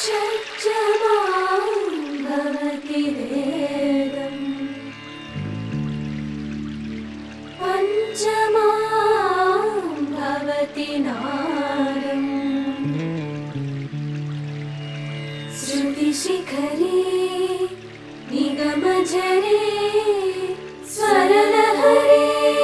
షట్జమాం భవతి వేదం పంచమాం భవతి నాదం శృతిశిఖరే నిగమజరే స్వరలహరే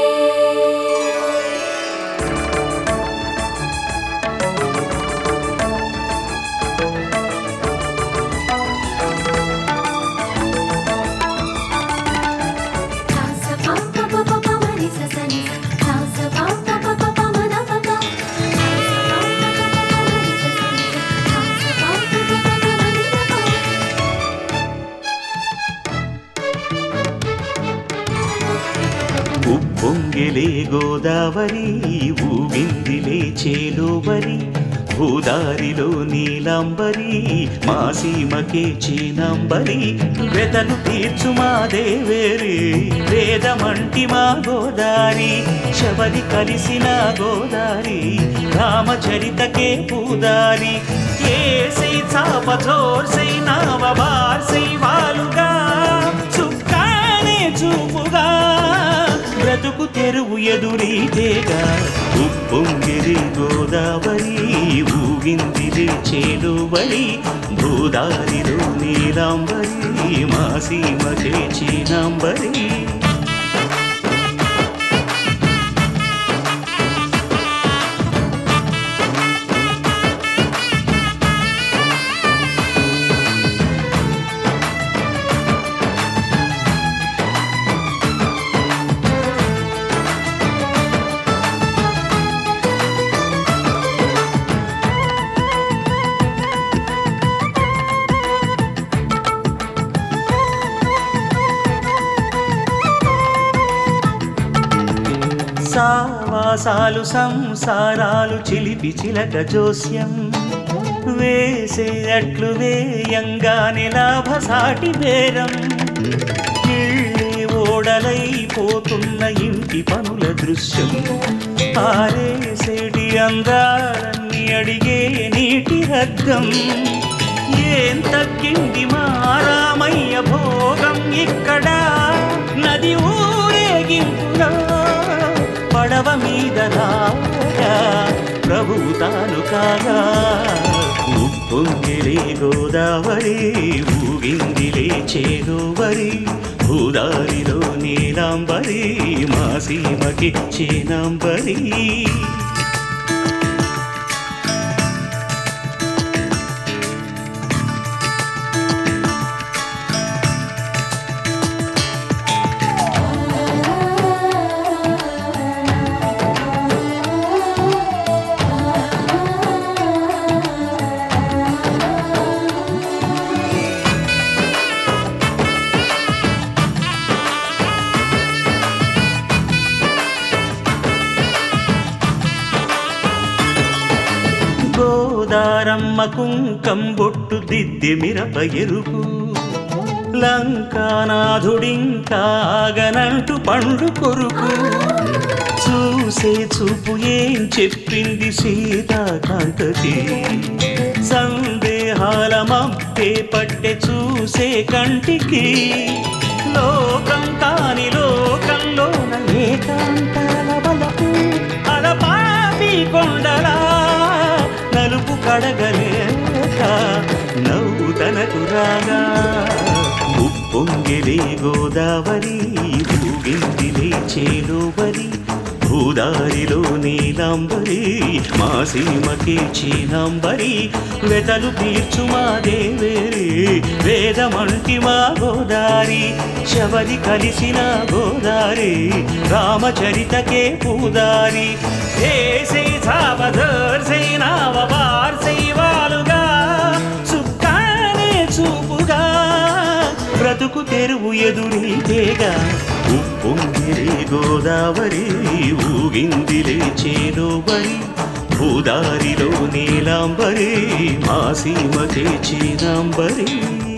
ఉప్పొంగిలే గోదావరి ఊగిందిలే చేలోవరి భూదారిలో నీలాంబరి మా సీమకే చీనాంబరి వెతలు తీర్చు మా దేవేరి వేదమంటి మా గోదారి శబరి కలిసిన గోదారి రామచరితకే పూదారి ఏసై చాప జోర్సై నావ బార్సై వాలుగా చుక్కానే చూపుగా బ్రతుకు తెరువు ఎదురీతేగా ఉప్పొంగిరి గోదావరి ఊగిందిరి చేలువరి భూదారిలో నీలాంబరి మా సీమకే చీనాంబరి సావాసాలు సంసారాలు చిలిపి చిలక జోస్యం వేసే అట్లు వేయంగానే లాభసాటి బేరం ఇళ్ళే ఓడలైపోతున్న ఇంటి పనుల దృశ్యం ఆరేసేటి అందాలన్నీ అడిగే నీటి రగ్గం ఏం తగ్గింది మా రామయ్య భోగం ఇక్కడ నది ఊరేగింపులో పడవ మీద రాగా ప్రభువు తాను కాగా ఉప్పొంగిలే గోదావరి ఊగిందిలే చేదోవరి భూదారిలో నీలాంబరి మా సీమకి చేనాంబరి గోదారమ్మ కుంకం బొట్టు దిద్ది మిరప ఎరుపు లంకానాథుడింకాగనంటూ పండు కొరుకు చూసే చూపు ఏం చెప్పింది సీతాకాంతకి సందేహాల మప్పే పట్టె చూసే కంటికి లోకం కాని లోకంలోన ఏకాంతాల బలపు అలపాపి కొండలా నలుపు కడగలేక నవ్వు తనకు రాగా ఉప్పొంగిలే గోదావరి ఊగిందిలే చేలోవరి భూదారిలో నీలాంబరి మా సీమకి చీనాంబరి వెతలు తీర్చు మా దేవేరి వేదమంటి మా గోదారి శబరి కలిసిన గోదారి రామచరితకే పూదారి ఏసై సావధర్సై నావ వార్సై వాలుగా సుఖానే చూపుగా బ్రతుకు తెరువు ఎదురీతేగా ఉప్పొంగిరే గోదావరి ఊగిందిలే చేలోబరి భూదారిలో నీలాంబరి మా సీమకే చీనాంబరి